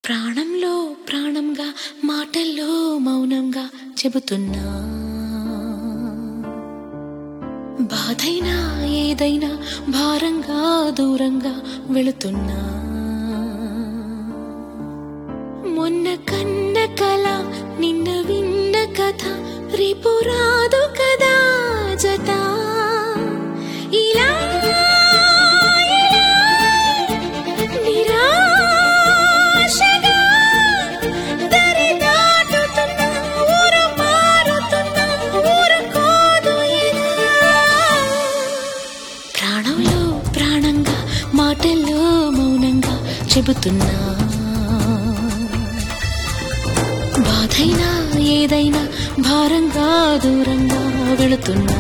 ప్రాణంలో ప్రాణంగా మాటల్లో మౌనంగా చెబుతున్నా బాధైనా ఏదైనా భారంగా దూరంగా వెళుతున్నా మొన్న కన్న కల నిన్న విన్న కథ రేపు రాదు కదా జత ఇలా నిరాశగా దరి దాటుతున్నా ఊరు మారుతున్నా ఊరుకోదు ఇలా ప్రాణంలో ప్రాణంగా మాటల్లో మౌనంగా చెబుతున్నా బాధైనా ఏదైనా భారంగా దూరంగా వెళుతున్నా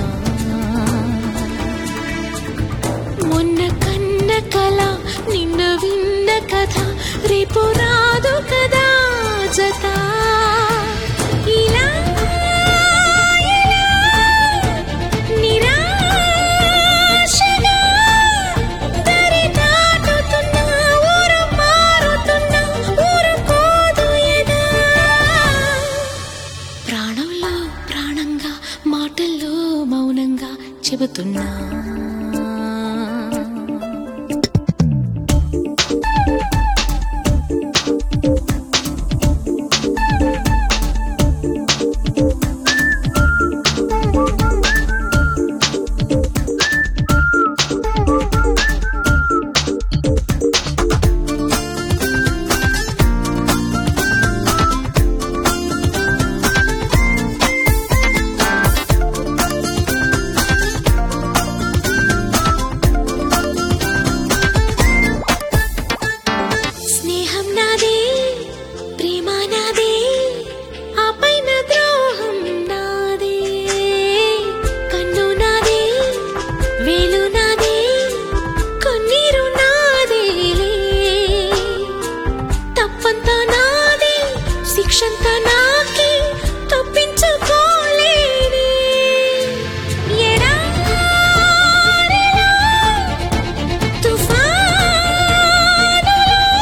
మొన్న కన్న కల నిన్న విన్న కథ రేపు రాదు కదా జత ఇలా ఇలా నిరాశగా దరి దాటుతున్నా ఊరు మారుతున్నా ఊరుకోదు ఎదా ప్రాణంలో ప్రాణంగా మాటల్లో మౌనంగా చెబుతున్నా స్నేహం నాదే ప్రేమ నాదే ఆ పైన ద్రోహం నాదే కన్ను నాదే వేలు నాదే కన్నీరు నాదేలే తప్పంతా నాదే శిక్షంతా నాకే తప్పించుకోలేనే ఎడారిలో తుఫానులో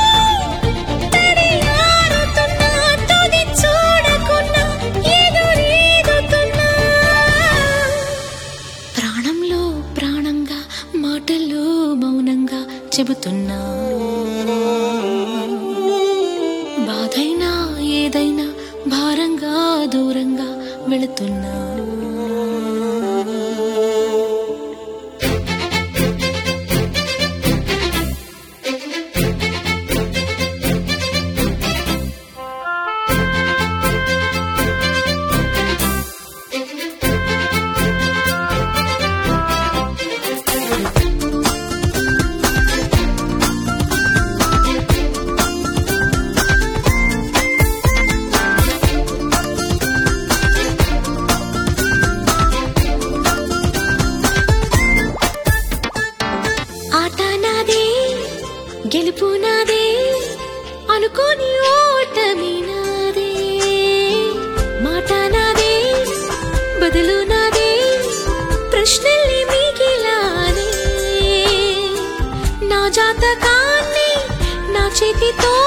తడియారుతున్నా తుది చూడకున్నా ఎదురీదుతున్నా ప్రాణంలో ప్రాణంగా మాటల్లో మౌనంగా చెబుతున్నా బాధైనా ఏదైనా భారంగా దూరంగా వెళుతున్నా ఆట నాదే గెలుపు నాదే అనుకోని ఓటమి నాదే మాట నాదే బదులు నాదే ప్రశ్నల్ని మిగిలానే నా జాతకాన్ని నా చేతితో